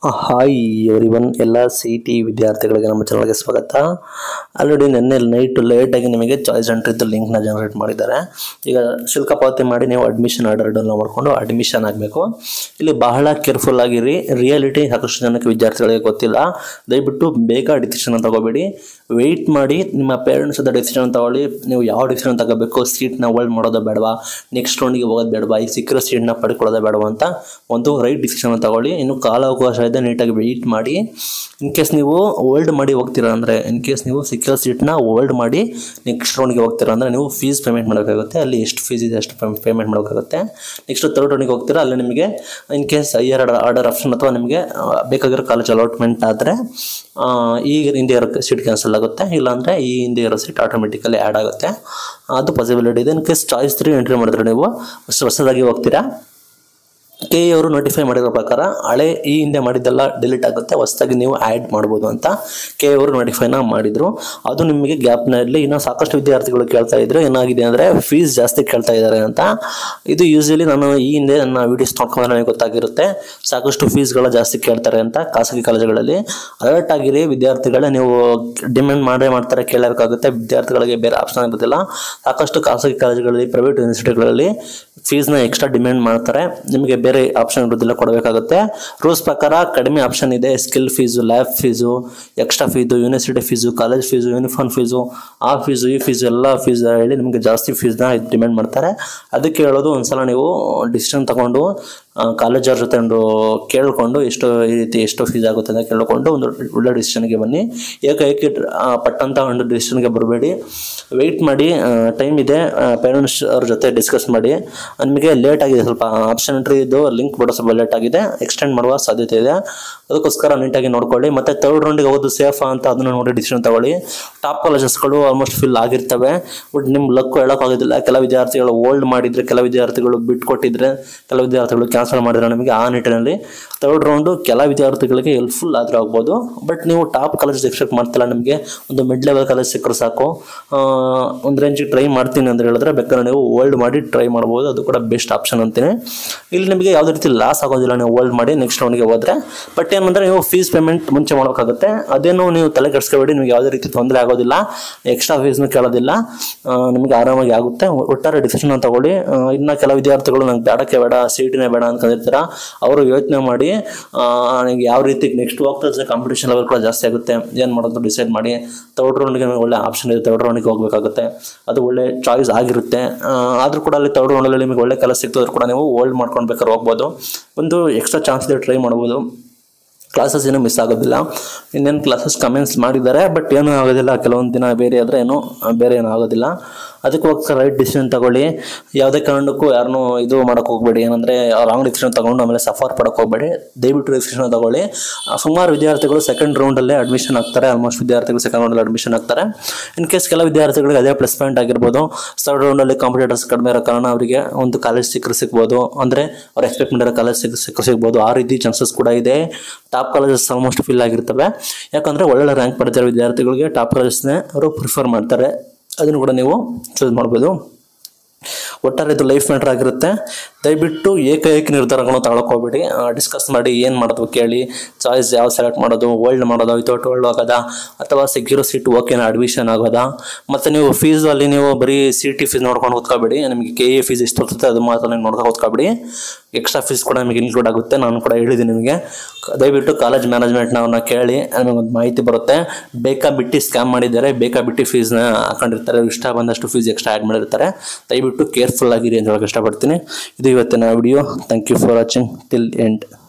hi everyone ಎಲ್ಲ C T ವಿದ್ಯಾರ್ಥಿಗಳಿಗೆ ನಮ್ಮ ಚಾನಲ್ಗೆ ಸ್ವಾಗತ ಆಲ್ರೆಡಿ ನಿನ್ನೆ ನೈಟ್ ಲೇಟಾಗಿ ನಿಮಗೆ ಚಾಯ್ಸ್ ಎಂಟ್ರಿದ್ದು ಲಿಂಕ್ನ ಜನರೇಟ್ ಮಾಡಿದ್ದಾರೆ ಈಗ ಶುಲ್ಕ ಪಾವತಿ ಮಾಡಿ ನೀವು ಅಡ್ಮಿಷನ್ ಆರ್ಡರ್ ಡೌನ್ಲೋಡ್ ಮಾಡಿಕೊಂಡು ಅಡ್ಮಿಷನ್ ಆಗಬೇಕು ಇಲ್ಲಿ ಬಹಳ ಕೇರ್ಫುಲ್ ಆಗಿರಿ ರಿಯಾಲಿಟಿ ಸಾಕಷ್ಟು ಜನಕ್ಕೆ ವಿದ್ಯಾರ್ಥಿಗಳಿಗೆ ಗೊತ್ತಿಲ್ಲ ದಯವಿಟ್ಟು ಬೇಗ ಡಿಸಿಷನ್ ತಗೋಬೇಡಿ ವೆಯ್ಟ್ ಮಾಡಿ ನಿಮ್ಮ ಪೇರೆಂಟ್ಸ್ ಹತ್ರ ಡಿಸಿಷನ್ ತಗೊಳ್ಳಿ ನೀವು ಯಾವ ಡಿಸಿಷನ್ ತಗೋಬೇಕು ಸೀಟ್ನ ಹೋಲ್ಡ್ ಮಾಡೋದು ಬೇಡವಾ ನೆಕ್ಸ್ಟ್ ರೌಂಡಿಗೆ ಹೋಗೋದು ಬೇಡವಾ ಈ ಸಿಕ್ಕಿರೋ ಸೀಟ್ನ ಪಡ್ಕೊಳ್ಳೋದು ಬೇಡವಾ ಅಂತ ಒಂದು ರೈಟ್ ಡಿಸಿಷನ್ ತಗೊಳ್ಳಿ ಇನ್ನು ಕಾಲಾವಕಾಶ ಇದೆ ನೀಟಾಗಿ ವೆಯ್ಟ್ ಮಾಡಿ ಇನ್ ಕೇಸ್ ನೀವು ಹೋಲ್ಡ್ ಮಾಡಿ ಹೋಗ್ತೀರಾ ಅಂದರೆ ಇನ್ ಕೇಸ್ ನೀವು ಸಿಕ್ಕಿರೋ ಸೀಟ್ನ ಹೋಲ್ಡ್ ಮಾಡಿ ನೆಕ್ಸ್ಟ್ ರೌಂಡ್ಗೆ ಹೋಗ್ತೀರಾ ಅಂದರೆ ನೀವು ಫೀಸ್ ಪೇಮೆಂಟ್ ಮಾಡೋಕ್ಕಾಗುತ್ತೆ ಅಲ್ಲಿ ಎಷ್ಟು ಫೀಸ್ ಇದೆ ಅಷ್ಟು ಪೇಮೆಂಟ್ ಮಾಡೋಕ್ಕಾಗುತ್ತೆ ನೆಕ್ಸ್ಟ್ ತರ್ಡ್ ರೌಂಡಿಗೆ ಹೋಗ್ತೀರಾ ಅಲ್ಲಿ ನಿಮಗೆ in case higher order option ಅಥವಾ ನಿಮಗೆ ಆ, ಬೇಕಾಗಿರೋ ಕಾಲೇಜ್ ಅಲಾಟ್ಮೆಂಟ್ ಆದರೆ ಈ ಹಿಂದೆ ಇರೋ ಸೀಟ್ ಕ್ಯಾನ್ಸಲ್ ಆಗುತ್ತೆ ಇಲ್ಲಾಂದರೆ ಈ ಹಿಂದೆ ಇರೋ ಸೀಟ್ ಆಟೋಮೆಟಿಕಲಿ ಆ್ಯಡ್ ಆಗುತ್ತೆ ಅದು ಪಾಸಿಬಿಲಿಟಿ ಇದೆ in case choice three entry ಮಾಡಿದ್ರೆ ನೀವು ಹೊಸ ಹೊಸದಾಗಿ ಹೋಗ್ತೀರಾ ಕೆ ಅವರು ನೋಟಿಫೈ ಮಾಡಿರೋ ಪ್ರಕಾರ ಹಳೆ ಈ ಹಿಂದೆ ಮಾಡಿದ್ದೆಲ್ಲ ಡಿಲೀಟ್ ಆಗುತ್ತೆ ಹೊಸದಾಗಿ ನೀವು ಆ್ಯಡ್ ಮಾಡ್ಬೋದು ಅಂತ ಕೆ ಅವರು ನೋಟಿಫೈನ ಮಾಡಿದರು ಅದು ನಿಮಗೆ ಗ್ಯಾಪ್ನಲ್ಲಿ ಇನ್ನು ಸಾಕಷ್ಟು ವಿದ್ಯಾರ್ಥಿಗಳು ಕೇಳ್ತಾ ಇದ್ರು ಏನಾಗಿದೆ ಅಂದರೆ ಫೀಸ್ ಜಾಸ್ತಿ ಕೇಳ್ತಾ ಇದ್ದಾರೆ ಅಂತ ಇದು ಯೂಶಲಿ ನಾನು ಈ ಹಿಂದೆ ನನ್ನ ವೀಡಿಯೋಸ್ ನೋಡ್ಕೊಂಡ್ರೆ ನನಗೆ ಗೊತ್ತಾಗಿರುತ್ತೆ ಸಾಕಷ್ಟು ಫೀಸ್ಗಳು ಜಾಸ್ತಿ ಕೇಳ್ತಾರೆ ಅಂತ ಖಾಸಗಿ ಕಾಲೇಜುಗಳಲ್ಲಿ ಅಲರ್ಟ್ ಆಗಿರಿ ವಿದ್ಯಾರ್ಥಿಗಳೇ ನೀವು ಡಿಮ್ಯಾಂಡ್ ಮಾಡೇ ಮಾಡ್ತಾರೆ ಕೇಳಬೇಕಾಗುತ್ತೆ ವಿದ್ಯಾರ್ಥಿಗಳಿಗೆ ಬೇರೆ ಆಪ್ಷನ್ ಇರೋದಿಲ್ಲ ಸಾಕಷ್ಟು ಖಾಸಗಿ ಕಾಲೇಜುಗಳಲ್ಲಿ ಪ್ರೈವೇಟ್ ಯೂನಿವರ್ಸಿಟಿಗಳಲ್ಲಿ ಫೀಸ್ನ ಎಕ್ಸ್ಟ್ರಾ ಡಿಮ್ಯಾಂಡ್ ಮಾಡ್ತಾರೆ ನಿಮಗೆ ಬೇರೆ ಆಪ್ಷನ್ ಇರೋದಿಲ್ಲ ಕೊಡಬೇಕಾಗುತ್ತೆ ರೂಲ್ಸ್ ಪ್ರಕಾರ ಕಡಿಮೆ ಆಪ್ಷನ್ ಇದೆ skill fees lab fees extra fees university fees college fees uniform fees ಆ ಫೀಸು ಈ ಫೀಸು ಎಲ್ಲ ಫೀಸ್ ಹೇಳಿ ನಿಮಗೆ ಜಾಸ್ತಿ ಫೀಸ್ನ ಡಿಮ್ಯಾಂಡ್ ಮಾಡ್ತಾರೆ ಅದಕ್ಕೆ ಹೇಳೋದು ಒಂದ್ಸಲ ನೀವು ಡಿಸಿಷನ್ ತಗೊಂಡು ಕಾಲೇಜವ್ರ ಜೊತೆ ಒಂದು ಕೇಳಿಕೊಂಡು ಎಷ್ಟು ಈ ರೀತಿ ಎಷ್ಟು ಫೀಸ್ ಆಗುತ್ತೆ ಅಂತ ಕೇಳಿಕೊಂಡು ಒಂದು ಒಳ್ಳೆ ಡಿಸಿಷನ್ಗೆ ಬನ್ನಿ ಏಕೈಕಿ ಆ, ಪಟ್ಟಂತ ಒಂದು ಡಿಸಿಷನ್ಗೆ ಬರಬೇಡಿ ವೆಯ್ಟ್ ಮಾಡಿ ಟೈಮ್ ಇದೆ ಪೇರೆಂಟ್ಸ್ ಅವ್ರ ಜೊತೆ ಡಿಸ್ಕಸ್ ಮಾಡಿ ನಿಮಗೆ ಲೇಟ್ ಆಗಿದೆ ಸ್ವಲ್ಪ ಆಪ್ಷನ್ ಎಂಟ್ರಿ ಇದು ಲಿಂಕ್ ಬಿಡೋ ಸ್ವಲ್ಪ ಲೇಟ್ ಆಗಿದೆ ಎಕ್ಸ್ಟೆಂಡ್ ಮಾಡುವ ಸಾಧ್ಯತೆ ಇದೆ ಅದಕ್ಕೋಸ್ಕರ ನೀಟಾಗಿ ನೋಡ್ಕೊಳ್ಳಿ ಮತ್ತೆ ತರ್ಡ್ ರೌಂಡಿಗೆ ಹೋಗೋದು ಸೇಫಾ ಅಂತ ಅದನ್ನು ನೋಡಿ ಡಿಸಿಷನ್ ತಗೊಳ್ಳಿ ಟಾಪ್ ಕಾಲೇಜಸ್ಗಳು ಆಲ್ಮೋಸ್ಟ್ ಫಿಲ್ ಆಗಿರ್ತವೆ ಬಟ್ ನಿಮ್ಮ ಲಕ್ಕು ಹೇಳೋಕ್ಕಾಗೋದಿಲ್ಲ ಕೆಲ ವಿದ್ಯಾರ್ಥಿಗಳು ಹೋಲ್ಡ್ ಮಾಡಿದರೆ ಕೆಲ ವಿದ್ಯಾರ್ಥಿಗಳು ಬಿಟ್ಕೊಟ್ಟಿದ್ರೆ ಕೆಲ ವಿದ್ಯಾರ್ಥಿಗಳು ಕ್ಯಾನ್ಸಲ್ ಮಾಡಿದ್ರೆ ನಮಗೆ ಆ ನಿಟ್ಟಿನಲ್ಲಿ ತರ್ಡ್ ರೌಂಡು ಕೆಲ ವಿದ್ಯಾರ್ಥಿಗಳಿಗೆ ಹೆಲ್ಪ್ಫುಲ್ ಆದರೂ ಆಗ್ಬೋದು ಬಟ್ ನೀವು ಟಾಪ್ ಕಾಲೇಜ್ ಎಕ್ಸ್ಪೆಕ್ಟ್ ಮಾಡ್ತಿಲ್ಲ ನಿಮಗೆ ಒಂದು ಮಿಡ್ ಲೆವೆಲ್ ಕಾಲೇಜ್ ಸಿಕ್ಕರೆ ಸಾಕು ಆ, ಒಂದು ರೇಂಜಿಗೆ ಟ್ರೈ ಮಾಡ್ತೀನಿ ಅಂತ ಹೇಳಿದ್ರೆ ಬೇಕಾದ್ರೆ ನೀವು ಹೋಲ್ಡ್ ಮಾಡಿ ಟ್ರೈ ಮಾಡ್ಬೋದು ಅದು ಕೂಡ ಬೆಸ್ಟ್ ಆಪ್ಷನ್ ಅಂತೀನಿ ಇಲ್ಲಿ ನಿಮಗೆ ಯಾವುದೇ ರೀತಿ ಲಾಸ್ ಆಗೋದಿಲ್ಲ ನೀವು ಹೋಲ್ಡ್ ಮಾಡಿ ನೆಕ್ಸ್ಟ್ ರೌಂಡ್ಗೆ ಹೋದ್ರೆ ಬಟ್ ಏನಂದರೆ ನೀವು ಫೀಸ್ ಪೇಮೆಂಟ್ ಮುಂಚೆ ಮಾಡಬೇಕಾಗುತ್ತೆ ಅದೇನು ನೀವು ತಲೆ ಕೆಡಿಸ್ಕೋಬೇಡಿ ನಿಮಗೆ ಯಾವುದೇ ರೀತಿ ತೊಂದರೆ ಆಗೋದಿಲ್ಲ ಎಕ್ಸ್ಟ್ರಾ ಫೀಸ್ನು ಕೇಳೋದಿಲ್ಲ ಆ, ನಿಮಗೆ ಆರಾಮಾಗಿ ಆಗುತ್ತೆ ಒಟ್ಟಾರೆ ಡಿಸಿಷನ್ ತಗೊಳ್ಳಿ ಆ, ಇನ್ನು ಕೆಲವು ವಿದ್ಯಾರ್ಥಿಗಳು ನಂಗೆ ಬೇಡಕ್ಕೆ ಬೇಡ ಸೀಟಿನೇ ಬೇಡ ಅನ್ಕೊಂಡಿರ್ತೀರ ಅವರು ಯೋಚನೆ ಮಾಡಿ ಆ, ನನಗೆ ಯಾವ ರೀತಿ ನೆಕ್ಸ್ಟ್ ಹೋಗ್ತಾ ಕಾಂಪಿಟೇಷನ್ ಲೆವೆಲ್ ಕೂಡ ಜಾಸ್ತಿ ಆಗುತ್ತೆ ಏನು ಮಾಡೋದು ಡಿಸೈಡ್ ಮಾಡಿ ತರ್ಡ್ ರೌಂಡ್ಗೆ ಒಳ್ಳೆ ಆಪ್ಷನ್ ಇದೆ ತರ್ಡ್ ರೌಂಡಿಗೆ ಹೋಗ್ಬೇಕಾಗುತ್ತೆ ಅದು ಒಳ್ಳೆ ಚಾಯ್ಸ್ ಆಗಿರುತ್ತೆ ಆ, ಆದ್ರೂ ಕೂಡ ಅಲ್ಲಿ ತರ್ಡ್ ರೌಂಡಲ್ಲಿ ನಿಮಗೆ ಒಳ್ಳೆ ಕೆಲಸ ಸಿಗ್ತದ್ರೆ ಕೂಡ ನೀವು ಹೋಲ್ಡ್ ಮಾಡ್ಕೊಂಡು ಬೇಕಾದ್ರೆ ಹೋಗ್ಬೋದು ಒಂದು ಎಕ್ಸ್ಟ್ರಾ ಚಾನ್ಸ್ ಇದೆ ಟ್ರೈ ಮಾಡ್ಬೋದು ಕ್ಲಾಸಸ್ ಏನೂ ಮಿಸ್ ಆಗೋದಿಲ್ಲ ಇನ್ನೇನು ಕ್ಲಾಸಸ್ ಕಮೆಂಟ್ಸ್ ಮಾಡಿದ್ದಾರೆ ಬಟ್ ಏನೂ ಆಗೋದಿಲ್ಲ ಕೆಲವೊಂದು ದಿನ ಬೇರೆ ಆದರೆ ಏನೂ ಆ, ಬೇರೆ ಏನೂ ಆಗೋದಿಲ್ಲ ಅದಕ್ಕೋಸ್ಕರ ರೈಟ್ ಡಿಸಿಷನ್ ತಗೊಳ್ಳಿ ಯಾವುದೇ ಕಾರಣಕ್ಕೂ ಯಾರನ್ನೂ ಇದು ಮಾಡೋಕೆ ಹೋಗಬೇಡಿ ಏನಂದರೆ ರಾಂಗ್ ಡಿಸಿಷನ್ ತಗೊಂಡು ಆಮೇಲೆ ಸಫರ್ ಪಡೋಕೆ ಹೋಗಬೇಡಿ ದಯವಿಟ್ಟು ಡಿಸಿಷನ್ ತಗೊಳ್ಳಿ ಆ, ಸುಮಾರು ವಿದ್ಯಾರ್ಥಿಗಳು ಸೆಕೆಂಡ್ ರೌಂಡಲ್ಲೇ ಅಡ್ಮಿಷನ್ ಆಗ್ತಾರೆ ಆಲ್ಮೋಸ್ಟ್ ವಿದ್ಯಾರ್ಥಿಗಳು ಸೆಕೆಂಡ್ ರೌಂಡಲ್ಲಿ ಅಡ್ಮಿಷನ್ ಆಗ್ತಾರೆ ಇನ್ ಕೇಸ್ ಕೆಲ ವಿದ್ಯಾರ್ಥಿಗಳಿಗೆ ಅದೇ ಪ್ಲಸ್ ಪಾಯಿಂಟ್ ಆಗಿರ್ಬೋದು ಥರ್ಡ್ ರೌಂಡಲ್ಲಿ ಕಾಂಪಿಟೇಟರ್ಸ್ ಕಡಿಮೆ ಇರೋ ಕಾರಣ ಅವರಿಗೆ ಒಂದು ಕಾಲೇಜ್ ಸಿಕ್ಕರೆ ಸಿಗ್ಬೋದು ಅಂದರೆ ಅವ್ರು ಎಕ್ಸ್ಪೆಕ್ಟ್ ಮಾಡಿರೋ ಕಾಲೇಜ್ ಸಿಕ್ಕ ಸಿಕ್ಕರೆ ಸಿಗ್ಬೋದು ಆ ರೀತಿ ಚಾನ್ಸಸ್ ಕೂಡ ಇದೆ ಟಾಪ್ ಕಾಲೇಜಸ್ ಆಲ್ಮೋಸ್ಟ್ ಫಿಲ್ ಆಗಿರ್ತವೆ ಯಾಕಂದರೆ ಒಳ್ಳೆ ರ್ಯಾಂಕ್ ಪಡ್ತಿರೋ ವಿದ್ಯಾರ್ಥಿಗಳಿಗೆ ಟಾಪ್ ಕಾಲೇಜಸ್ನೇ ಅವರು ಪ್ರಿಫರ್ ಮಾಡ್ತಾರೆ ಅದನ್ನು ಕೂಡ ನೀವು ಚೂಸ್ ಮಾಡ್ಬೋದು ಒಟ್ಟಾರೆ ಇದು ಲೈಫ್ ಮ್ಯಾಟ್ರ್ ಆಗಿರುತ್ತೆ ದಯವಿಟ್ಟು ಏಕೈಕ ನಿರ್ಧಾರಗಳನ್ನು ತಗೊಳಕ್ ಹೋಗ್ಬೇಡಿ ಡಿಸ್ಕಸ್ ಮಾಡಿ ಏನು ಮಾಡೋದು ಕೇಳಿ ಚಾಯ್ಸ್ ಯಾವ ಸೆಲೆಕ್ಟ್ ಮಾಡೋದು ಓಲ್ಡ್ ಮಾಡೋದು ವಿತೌಟ್ ಓಲ್ಡ್ ಹೋಗೋದಾ ಅಥವಾ ಸೆಕ್ಯೂರ್ ಸೀಟ್ ಓಕೆನ ಅಡ್ಮಿಷನ್ ಆಗೋದಾ ಮತ್ತು ನೀವು ಫೀಸ್ ಅಲ್ಲಿ ನೀವು ಬರೀ ಸಿ ಟಿ ಫೀಸ್ ನೋಡ್ಕೊಂಡು ಓದ್ಕೋಬೇಡಿ ನಿಮಗೆ ಕೆ ಎ ಫೀಸ್ ಎಷ್ಟು ಬರ್ತದೆ ಅದು ಮಾತ್ರ ನೀವು ನೋಡ್ಕೊಂಡು ಓದ್ಕೋಬೇಡಿ ಎಕ್ಸ್ಟ್ರಾ ಫೀಸ್ ಕೂಡ ನಿಮಗೆ ಇನ್ಕ್ಲೂಡ್ ಆಗುತ್ತೆ ನಾನು ಕೂಡ ಹೇಳಿದ್ದೀನಿ ನಿಮಗೆ ದಯವಿಟ್ಟು ಕಾಲೇಜ್ ಮ್ಯಾನೇಜ್ಮೆಂಟ್ನವ್ರನ್ನ ಕೇಳಿ ನಿಮಗೆ ಒಂದು ಮಾಹಿತಿ ಬರುತ್ತೆ ಬೇಕಾ ಬಿಟ್ಟು ಸ್ಕ್ಯಾಮ್ ಮಾಡಿದ್ದಾರೆ ಬೇಕಾ ಬಿಟ್ಟು ಫೀಸ್ನ ಹಾಕೊಂಡಿರ್ತಾರೆ ಇಷ್ಟ ಬಂದಷ್ಟು ಫೀಸ್ ಎಕ್ಸ್ಟ್ರಾ ಆ್ಯಡ್ ಮಾಡಿರ್ತಾರೆ ದಯವಿಟ್ಟು ಕೇರ್ಫುಲ್ ಆಗಿರಿ ಅಂತ ಹೇಳಕ್ಕೆ ಇಷ್ಟಪಡ್ತೀನಿ ಇದು ಇವತ್ತಿನ video thank you for watching till end